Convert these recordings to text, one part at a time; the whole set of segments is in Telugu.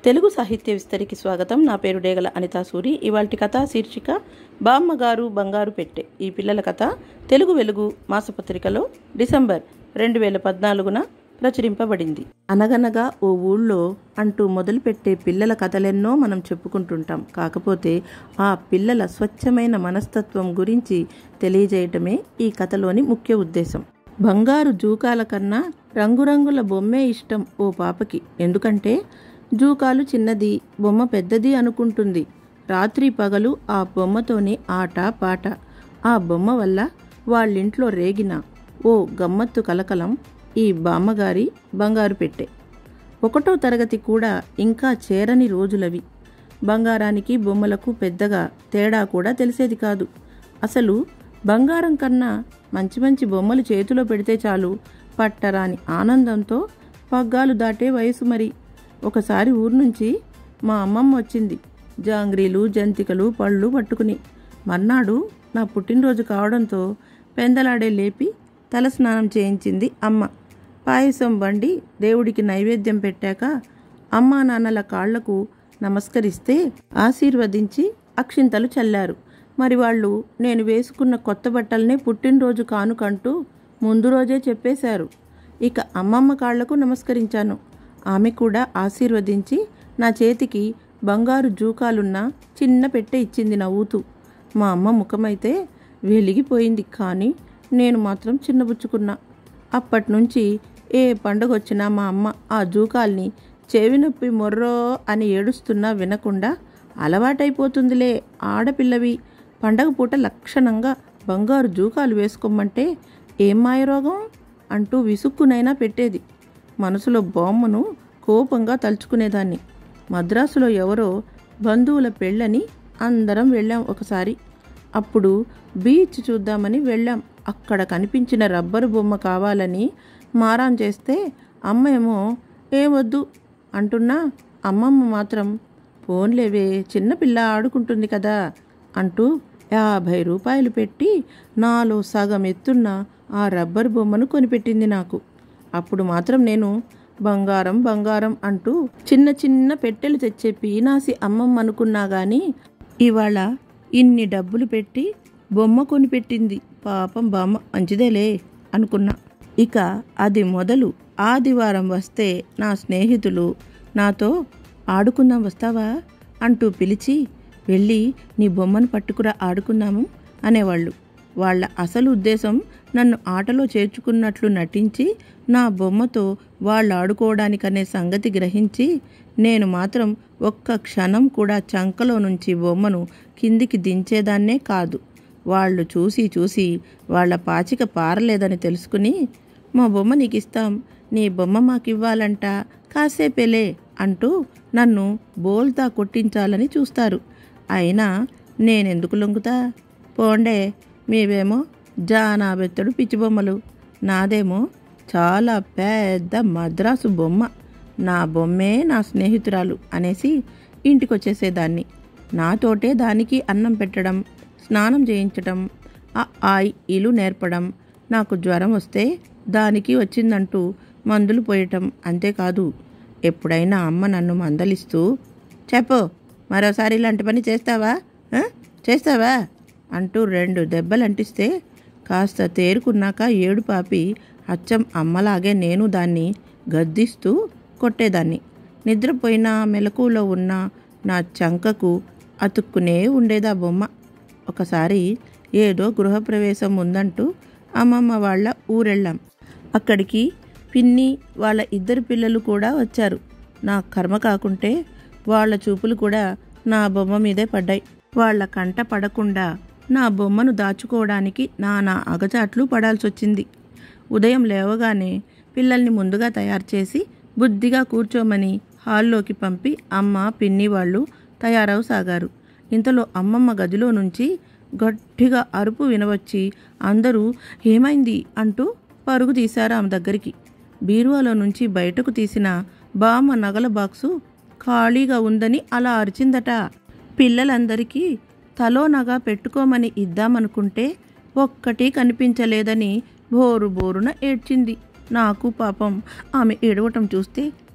తెలుగు సాహిత్య విస్తరికి స్వాగతం నా పేరు డేగల అనితా సూరి ఇవాల్టి కథ శీర్షిక బామ్మగారు బంగారు పెట్టె ఈ పిల్లల కథ తెలుగు వెలుగు మాసపత్రికలో డిసెంబర్ రెండు వేల పద్నాలుగున ప్రచురింపబడింది అనగనగా ఓ ఊళ్ళో అంటూ మొదలుపెట్టే పిల్లల కథలెన్నో మనం చెప్పుకుంటుంటాం కాకపోతే ఆ పిల్లల స్వచ్ఛమైన మనస్తత్వం గురించి తెలియజేయటమే ఈ కథలోని ముఖ్య ఉద్దేశం బంగారు జూకాల కన్నా రంగురంగుల బొమ్మే ఇష్టం ఓ పాపకి ఎందుకంటే జూకాలు చిన్నది బొమ్మ పెద్దది అనుకుంటుంది రాత్రి పగలు ఆ బొమ్మతోనే ఆట పాట ఆ బొమ్మ వల్ల వాళ్ళింట్లో రేగిన ఓ గమ్మత్తు కలకలం ఈ బామ్మగారి బంగారు పెట్టె ఒకటో తరగతి కూడా ఇంకా చేరని రోజులవి బంగారానికి బొమ్మలకు పెద్దగా తేడా కూడా తెలిసేది కాదు అసలు బంగారం కన్నా మంచి మంచి బొమ్మలు చేతిలో పెడితే చాలు పట్టరాని ఆనందంతో పగ్గాలు దాటే వయసు మరి ఒకసారి ఊరు నుంచి మా అమ్మమ్మ వచ్చింది జాంగ్రీలు జంతికలు పళ్ళు పట్టుకుని మర్నాడు నా పుట్టినరోజు కావడంతో పెందలాడే లేపి తలస్నానం చేయించింది అమ్మ పాయసం వండి దేవుడికి నైవేద్యం పెట్టాక అమ్మా నాన్నల కాళ్లకు నమస్కరిస్తే ఆశీర్వదించి అక్షింతలు చల్లారు మరి వాళ్ళు నేను వేసుకున్న కొత్త బట్టలనే పుట్టినరోజు కానుకంటూ ముందు రోజే చెప్పేశారు ఇక అమ్మమ్మ కాళ్లకు నమస్కరించాను ఆమె కూడా ఆశీర్వదించి నా చేతికి బంగారు జూకాలున్న చిన్న పెట్టె ఇచ్చింది నవ్వుతూ మా అమ్మ ముఖమైతే వెలిగిపోయింది కానీ నేను మాత్రం చిన్నబుచ్చుకున్నా అప్పటి నుంచి ఏ పండగ వచ్చినా మా అమ్మ ఆ జూకాల్ని చెవి నొప్పి మొర్రో అని ఏడుస్తున్నా వినకుండా అలవాటైపోతుందిలే ఆడపిల్లవి పండగ పూట లక్షణంగా బంగారు జూకాలు వేసుకోమంటే ఏం మాయరోగం అంటూ విసుక్కునైనా పెట్టేది మనసులో బొమ్మను కోపంగా తలుచుకునేదాన్ని మద్రాసులో ఎవరో బంధువుల పెళ్ళని అందరం వెళ్ళాం ఒకసారి అప్పుడు బీచ్ చూద్దామని వెళ్ళాం అక్కడ కనిపించిన రబ్బరు బొమ్మ కావాలని మారాన్ చేస్తే అమ్మ ఏమో ఏమొద్దు అంటున్నా అమ్మమ్మ మాత్రం ఫోన్లేవే చిన్నపిల్ల ఆడుకుంటుంది కదా అంటూ యాభై రూపాయలు పెట్టి నాలో సగం ఎత్తున్న ఆ రబ్బర్ బొమ్మను కొనిపెట్టింది నాకు అప్పుడు మాత్రం నేను బంగారం బంగారం అంటూ చిన్న చిన్న పెట్టెలు తెచ్చే పీనాసి అమ్మమ్మ అనుకున్నా గాని ఇవాళ ఇన్ని డబ్బులు పెట్టి బొమ్మ కొనిపెట్టింది పాపం బామ్మ మంచిదేలే అనుకున్నా ఇక అది మొదలు ఆదివారం వస్తే నా స్నేహితులు నాతో ఆడుకుందాం వస్తావా అంటూ పిలిచి వెళ్ళి నీ బొమ్మను పట్టుకురా ఆడుకుందాము అనేవాళ్ళు వాళ్ళ అసలు ఉద్దేశం నన్ను ఆటలో చేర్చుకున్నట్లు నటించి నా బొమ్మతో వాళ్ళు ఆడుకోవడానికనే సంగతి గ్రహించి నేను మాత్రం ఒక్క క్షణం కూడా చంకలో నుంచి బొమ్మను కిందికి దించేదాన్నే కాదు వాళ్ళు చూసి చూసి వాళ్ళ పాచిక పారలేదని తెలుసుకుని మా బొమ్మ నీకు ఇస్తాం నీ బొమ్మ మాకివ్వాలంట కాసేపేలే అంటూ నన్ను బోల్తా కొట్టించాలని చూస్తారు అయినా నేనెందుకు లొంగుతా పోండే మీవేమో జానా బెత్తడు పిచ్చి బొమ్మలు నాదేమో చాలా పెద్ద మద్రాసు బొమ్మ నా బొమ్మే నా స్నేహితురాలు అనేసి ఇంటికొచ్చేసేదాన్ని నాతోటే దానికి అన్నం పెట్టడం స్నానం చేయించడం ఆ ఆయి ఇలు నేర్పడం నాకు జ్వరం వస్తే దానికి వచ్చిందంటూ మందులు పోయటం అంతేకాదు ఎప్పుడైనా అమ్మ నన్ను మందలిస్తూ చెప్పు మరోసారి ఇలాంటి పని చేస్తావా ఆ? చేస్తావా అంటూ రెండు దెబ్బలు అంటిస్తే కాస్త తేరుకున్నాక ఏడు పాపి అచ్చం అమ్మలాగే నేను దాన్ని గద్దిస్తూ కొట్టేదాన్ని నిద్రపోయిన మెలకువలో ఉన్న నా చంకకు అతుక్కునే ఉండేదా బొమ్మ ఒకసారి ఏదో గృహప్రవేశం ఉందంటూ అమ్మమ్మ వాళ్ళ ఊరెళ్ళాం అక్కడికి పిన్ని వాళ్ళ ఇద్దరు పిల్లలు కూడా వచ్చారు నా కర్మ కాకుంటే వాళ్ళ చూపులు కూడా నా బొమ్మ మీదే పడ్డాయి వాళ్ళ కంట పడకుండా నా బొమ్మను దాచుకోవడానికి నానా అగచాట్లు పడాల్సొచ్చింది ఉదయం లేవగానే పిల్లల్ని ముందుగా తయారు చేసి బుద్ధిగా కూర్చోమని హాల్లోకి పంపి అమ్మ పిన్ని వాళ్ళు తయారవసాగారు ఇంతలో అమ్మమ్మ గదిలో నుంచి గట్టిగా అరుపు వినవచ్చి అందరూ ఏమైంది అంటూ పరుగు తీశారు ఆమె దగ్గరికి బీరువాలో నుంచి బయటకు తీసిన బామ్మ నగల బాక్సు ఖాళీగా ఉందని అలా అరిచిందట పిల్లలందరికీ తలో నగ పెట్టుకోమని ఇద్దామనుకుంటే ఒక్కటి కనిపించలేదని బోరు బోరున ఏడ్చింది నాకు పాపం ఆమె ఏడవటం చూస్తే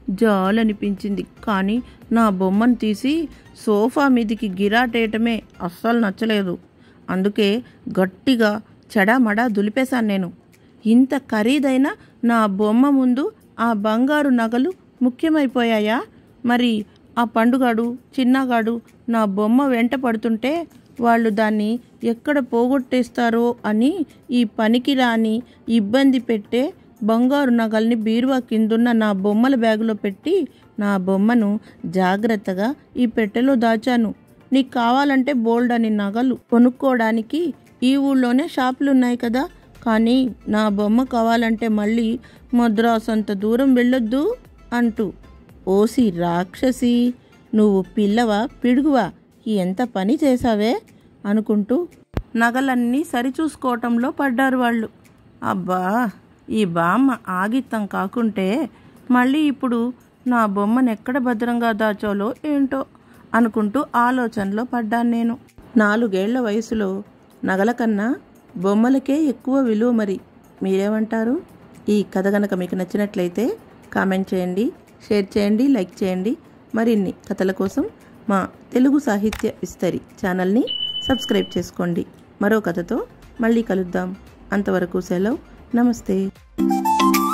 జాలనిపించింది కానీ నా బొమ్మను తీసి సోఫా మీదికి గిరాటేయటమే అస్సలు నచ్చలేదు అందుకే గట్టిగా చెడామడా దులిపేశాను నేను ఇంత ఖరీదైన నా బొమ్మ ముందు ఆ బంగారు నగలు ముఖ్యమైపోయాయా మరి ఆ పండుగాడు చిన్నగాడు నా బొమ్మ వెంట పడుతుంటే వాళ్ళు దాన్ని ఎక్కడ పోగొట్టేస్తారో అని ఈ పనికిరాని ఇబ్బంది పెట్టే బంగారు నగల్ని బీరువా కిందున్న నా బొమ్మల బ్యాగులో పెట్టి నా బొమ్మను జాగ్రత్తగా ఈ పెట్టెలో దాచాను నీకు కావాలంటే బోల్డ్ అని నగలు కొనుక్కోవడానికి ఈ ఊళ్ళోనే షాపులు ఉన్నాయి కదా కానీ నా బొమ్మ కావాలంటే మళ్ళీ మద్రాసు అంత దూరం వెళ్ళొద్దు అంటూ ఓసి రాక్షసి నువ్వు పిల్లవా పిడుగువా ఎంత పని చేశావే అనుకుంటూ నగలన్నీ సరిచూసుకోవటంలో పడ్డారు వాళ్ళు అబ్బా ఈ బామ్మ ఆగిత్తం కాకుంటే మళ్ళీ ఇప్పుడు నా బొమ్మను ఎక్కడ భద్రంగా దాచాలో ఏంటో అనుకుంటూ ఆలోచనలో పడ్డాను నేను నాలుగేళ్ల వయసులో నగల కన్నా బొమ్మలకే ఎక్కువ విలువ మరి మీరేమంటారు ఈ కథ గనక మీకు నచ్చినట్లయితే కామెంట్ చేయండి షేర్ చేయండి లైక్ చేయండి మరిన్ని కథల కోసం మా తెలుగు సాహిత్య విస్తరి ఛానల్ని సబ్స్క్రైబ్ చేసుకోండి మరో కథతో మళ్ళీ కలుద్దాం అంతవరకు సెలవు నమస్తే